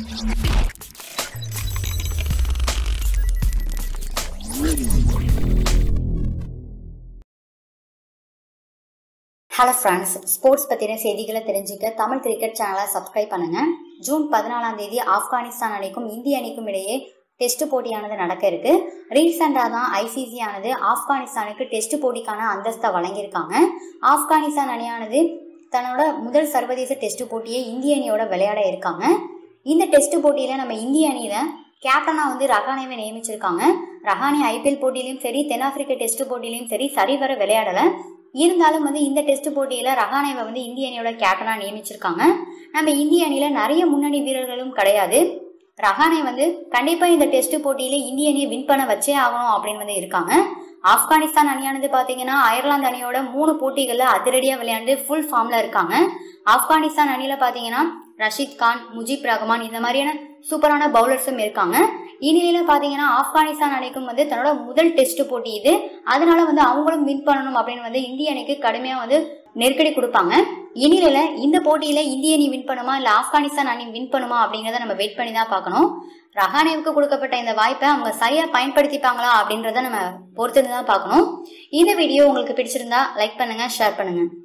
hello friends sports பற்றின செய்திகளை தெரிஞ்சுக்க தமிழ் கிரிக்கெட் சேனலை சப்ஸ்கிரைப் பண்ணுங்க ஜூன் பதினாலாம் தேதி ஆப்கானிஸ்தான் அணிக்கும் இந்திய அணிக்கும் இடையே டெஸ்ட் போட்டியானது நடக்க இருக்கு ரீசெண்டாக தான் ஐசிசி ஆனது ஆப்கானிஸ்தானுக்கு டெஸ்ட் போட்டிக்கான அந்தஸ்தை வழங்கியிருக்காங்க ஆப்கானிஸ்தான் அணியானது தன்னோட முதல் சர்வதேச டெஸ்ட் போட்டியை இந்திய அணியோட விளையாட இருக்காங்க இந்த டெஸ்ட் போட்டியில் நம்ம இந்திய அணியில் கேப்டனாக வந்து ரஹானேவை நியமிச்சிருக்காங்க ரஹானே ஐபிஎல் போட்டியிலையும் சரி தென்னாப்பிரிக்க டெஸ்ட் போட்டியிலையும் சரி சரிவர விளையாடலை இருந்தாலும் வந்து இந்த டெஸ்ட் போட்டியில ரஹானேவை வந்து இந்திய அணியோட கேப்டனா நியமிச்சிருக்காங்க நம்ம இந்திய அணியில நிறைய முன்னணி வீரர்களும் கிடையாது ரஹானே வந்து கண்டிப்பா இந்த டெஸ்ட் போட்டியில இந்திய அணியை வின் பண்ண வச்சே ஆகணும் அப்படின்னு வந்து இருக்காங்க ஆப்கானிஸ்தான் அணியானது பாத்தீங்கன்னா அயர்லாந்து அணியோட மூணு போட்டிகள்ல அதிரடியா விளையாண்டு ஃபுல் ஃபார்ம்ல இருக்காங்க ஆப்கானிஸ்தான் அணியில பாத்தீங்கன்னா ரஷீத் கான் முஜிப் ரஹ்மான் இந்த மாதிரியான சூப்பரான பவுலர்ஸும் இருக்காங்க இந்நிலையில பாத்தீங்கன்னா ஆப்கானிஸ்தான் அணிக்கும் வந்து தன்னோட முதல் டெஸ்ட் போட்டி இது அதனால வந்து அவங்களும் வின் பண்ணணும் அப்படின்னு வந்து இந்திய அணிக்கு கடுமையா வந்து நெருக்கடி கொடுப்பாங்க இந்நிலையில இந்த போட்டியில இந்திய அணி வின் பண்ணுமா இல்ல ஆப்கானிஸ்தான் அணி வின் பண்ணுமா அப்படிங்கறத நம்ம வெயிட் பண்ணி தான் பார்க்கணும் ரஹானேவுக்கு கொடுக்கப்பட்ட இந்த வாய்ப்பை அவங்க சரியா பயன்படுத்திப்பாங்களா அப்படின்றத நம்ம பொறுத்து தான் பார்க்கணும் இந்த வீடியோ உங்களுக்கு பிடிச்சிருந்தா லைக் பண்ணுங்க ஷேர் பண்ணுங்க